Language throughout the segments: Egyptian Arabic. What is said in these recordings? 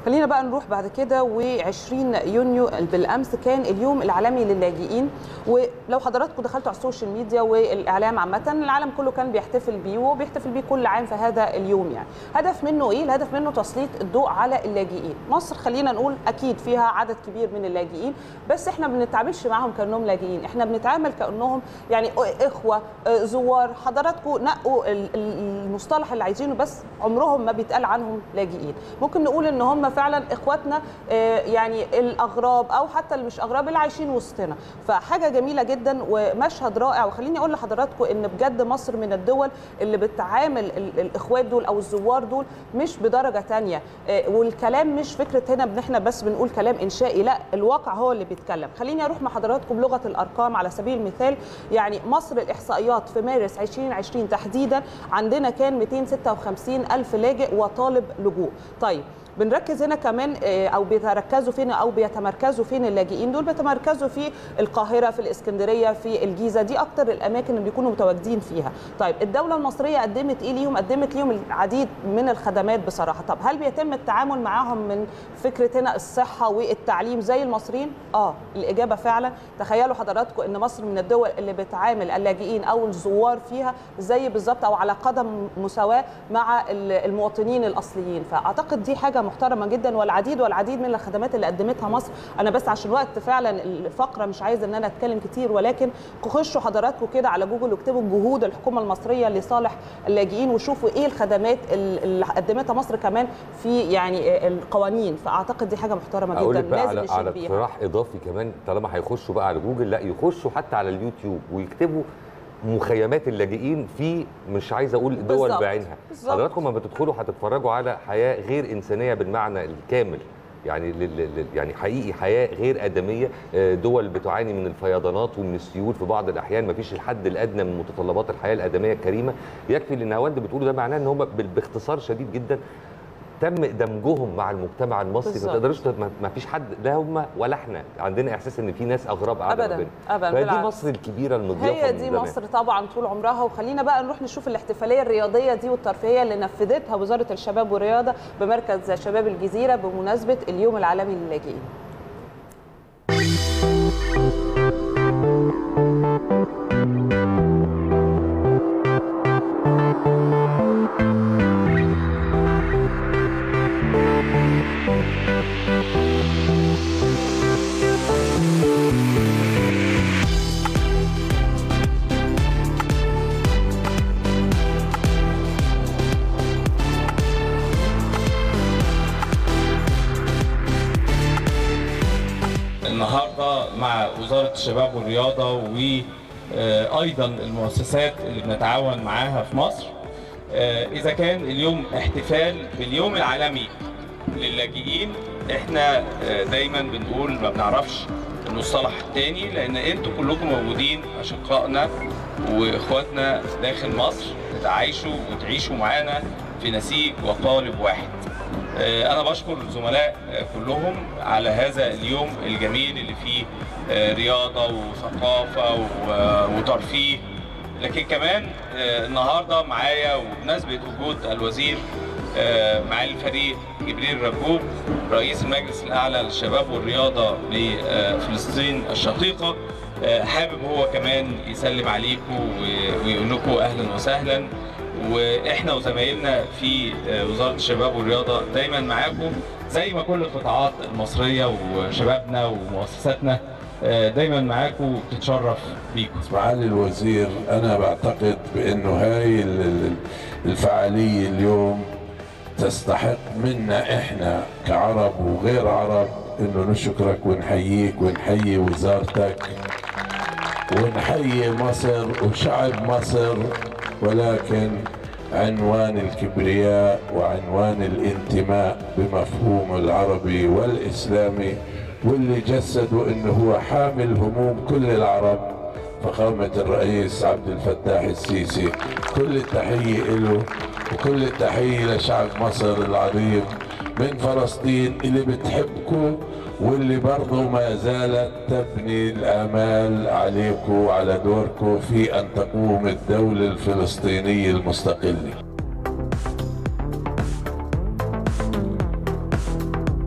خلينا بقى نروح بعد كده و20 يونيو بالامس كان اليوم العالمي للاجئين ولو حضراتكم دخلتوا على السوشيال ميديا والاعلام عامه العالم كله كان بيحتفل بيه وبيحتفل بيه كل عام في هذا اليوم يعني هدف منه ايه الهدف منه تسليط الضوء على اللاجئين مصر خلينا نقول اكيد فيها عدد كبير من اللاجئين بس احنا ما بنتعاملش معاهم كانهم لاجئين احنا بنتعامل كانهم يعني اخوه زوار حضراتكم نقوا المصطلح اللي عايزينه بس عمرهم ما بيتقال عنهم لاجئين ممكن نقول ان هم فعلا اخواتنا يعني الاغراب او حتى اللي مش اغراب اللي عايشين وسطنا فحاجه جميله جدا ومشهد رائع وخليني اقول لحضراتكم ان بجد مصر من الدول اللي بتعامل الاخوات دول او الزوار دول مش بدرجه ثانيه والكلام مش فكره هنا ان احنا بس بنقول كلام انشائي لا الواقع هو اللي بيتكلم خليني اروح مع حضراتكم بلغه الارقام على سبيل المثال يعني مصر الاحصائيات في مارس 2020 تحديدا عندنا كان 256 الف لاجئ وطالب لجوء طيب بنركز هنا كمان او بيتركزوا فين او بيتمركزوا فين اللاجئين دول بيتمركزوا في القاهره في الاسكندريه في الجيزه دي اكتر الاماكن اللي بيكونوا متواجدين فيها طيب الدوله المصريه قدمت ايه ليهم قدمت ليهم العديد من الخدمات بصراحه طب هل بيتم التعامل معاهم من فكره هنا الصحه والتعليم زي المصريين اه الاجابه فعلا تخيلوا حضراتكم ان مصر من الدول اللي بتعامل اللاجئين او الزوار فيها زي بالظبط او على قدم مساواه مع المواطنين الاصليين فاعتقد دي حاجه محترمه جدا والعديد والعديد من الخدمات اللي قدمتها مصر انا بس عشان الوقت فعلا الفقره مش عايزه ان انا اتكلم كتير ولكن خشوا حضراتكم كده على جوجل واكتبوا جهود الحكومه المصريه لصالح اللاجئين وشوفوا ايه الخدمات اللي قدمتها مصر كمان في يعني القوانين فاعتقد دي حاجه محترمه جدا لازم على على اقتراح اضافي كمان طالما هيخشوا بقى على جوجل لا يخشوا حتى على اليوتيوب ويكتبوا مخيمات اللاجئين في مش عايز اقول دول بعينها حضراتكم لما بتدخلوا هتتفرجوا على حياه غير انسانيه بالمعنى الكامل يعني يعني حقيقي حياه غير ادميه دول بتعاني من الفيضانات ومن السيول في بعض الاحيان ما فيش الحد الادنى من متطلبات الحياه الادميه الكريمه يكفي اللي نهاوند بتقوله ده معناه ان هم باختصار شديد جدا تم دمجهم مع المجتمع المصري ما تقدرش ما فيش حد لا هم ولا احنا عندنا احساس ان في ناس اغراب قاعده ابدا ابدا فدي مصر الكبيره المضيافه هي دي مصر طبعا طول عمرها وخلينا بقى نروح نشوف الاحتفاليه الرياضيه دي والترفيهيه اللي نفذتها وزاره الشباب والرياضه بمركز شباب الجزيره بمناسبه اليوم العالمي للاجئين النهارده مع وزاره الشباب والرياضه وايضا المؤسسات اللي بنتعاون معاها في مصر اذا كان اليوم احتفال باليوم العالمي للاجئين احنا دايما بنقول ما بنعرفش المصطلح التاني لان انتوا كلكم موجودين اشقائنا واخواتنا داخل مصر تتعايشوا وتعيشوا معانا في نسيج وقالب واحد انا بشكر الزملاء كلهم على هذا اليوم الجميل اللي فيه رياضه وثقافه وترفيه لكن كمان النهارده معايا وبمناسبه وجود الوزير معالي الفريق جبريل رجوب رئيس المجلس الاعلى للشباب والرياضه لفلسطين الشقيقه حابب هو كمان يسلم عليكم ويقول لكم اهلا وسهلا واحنا وزمايلنا في وزاره الشباب والرياضه دايما معاكم زي ما كل القطاعات المصريه وشبابنا ومؤسساتنا دايما معاكم بتتشرف بيكم. معالي الوزير انا بعتقد بانه هاي الفعاليه اليوم تستحق منا احنا كعرب وغير عرب انه نشكرك ونحييك ونحيي وزارتك ونحيي مصر وشعب مصر ولكن عنوان الكبرياء وعنوان الانتماء بمفهوم العربي والإسلامي واللي جسدوا انه هو حامل هموم كل العرب فخامة الرئيس عبد الفتاح السيسي كل التحية له وكل التحية لشعب مصر العظيم من فلسطين اللي بتحبكم واللي برضه ما زالت تبني الآمال عليكم وعلى دوركم في أن تقوم الدولة الفلسطينية المستقلة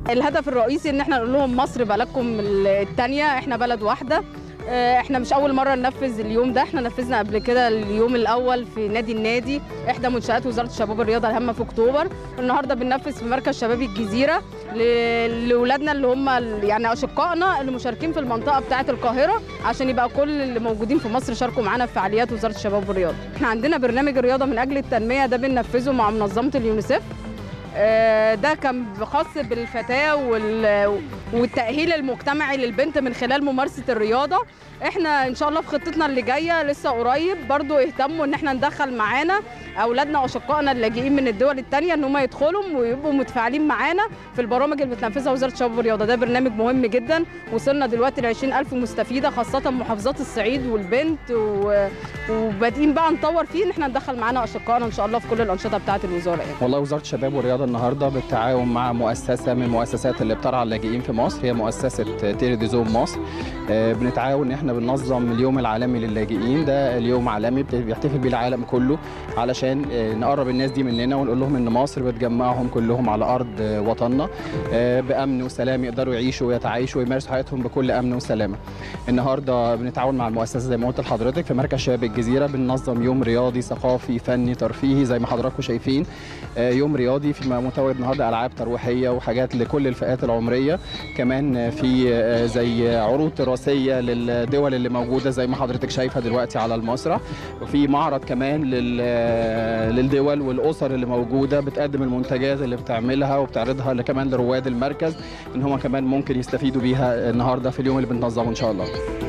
الهدف الرئيسي ان احنا نقول لهم مصر بلدكم الثانيه احنا بلد واحده آه، احنا مش اول مره ننفذ اليوم ده احنا نفذنا قبل كده اليوم الاول في نادي النادي احدى منشات وزاره الشباب والرياضه الهامه في اكتوبر النهارده بننفذ في مركز شباب الجزيره ل- لاولادنا اللي هم ال- يعني اشقائنا اللي مشاركين في المنطقه بتاعه القاهره عشان يبقى كل اللي موجودين في مصر شاركوا معانا في فعاليات وزاره الشباب والرياضه احنا عندنا برنامج الرياضه من اجل التنميه ده بننفذه مع منظمه اليونيسيف آه، ده كان خاص بالفتاه وال- والتاهيل المجتمعي للبنت من خلال ممارسه الرياضه احنا ان شاء الله في خطتنا اللي جايه لسه قريب برضو اهتموا ان احنا ندخل معانا اولادنا واشقائنا اللاجئين من الدول الثانيه ان هم يدخلوا ويبقوا متفاعلين معانا في البرامج اللي بتنفذها وزاره الشباب والرياضه ده برنامج مهم جدا وصلنا دلوقتي ل 20000 مستفيده خاصه محافظات الصعيد والبنت و... وبادئين بقى نطور فيه ان احنا ندخل معانا اشقائنا ان شاء الله في كل الانشطه بتاعه الوزاره يعني. والله وزاره الشباب والرياضه النهارده بالتعاون مع مؤسسه من المؤسسات اللي بترعى اللاجئين في مصر هي مؤسسه تيري دي زوم مصر آه، بنتعاون ان احنا بننظم اليوم العالمي للاجئين ده اليوم عالمي بت- بيحتفل بيه العالم كله علشان آه، نقرب الناس دي مننا ونقول لهم ان مصر بتجمعهم كلهم على ارض آه، وطننا آه، بامن وسلام يقدروا يعيشوا ويتعايشوا ويمارسوا حياتهم بكل امن وسلامه النهارده بنتعاون مع المؤسسه زي ما قلت لحضرتك في مركز شباب الجزيره بننظم يوم رياضي ثقافي فني ترفيهي زي ما حضراتكم شايفين آه، يوم رياضي في متواجد النهارده العاب ترويحيه وحاجات لكل الفئات العمريه كمان آه، في آه، زي عروض دراسيه للدول اللي موجوده زي ما حضرتك شايفه دلوقتي على المسرح وفي معرض كمان لل- آه، للدول والاسر اللي موجوده بتقدم المنتجات اللي بتعملها وبتعرضها كمان لرواد المركز ان هم كمان ممكن يستفيدوا بيها النهارده في اليوم اللي بننظمه ان شاء الله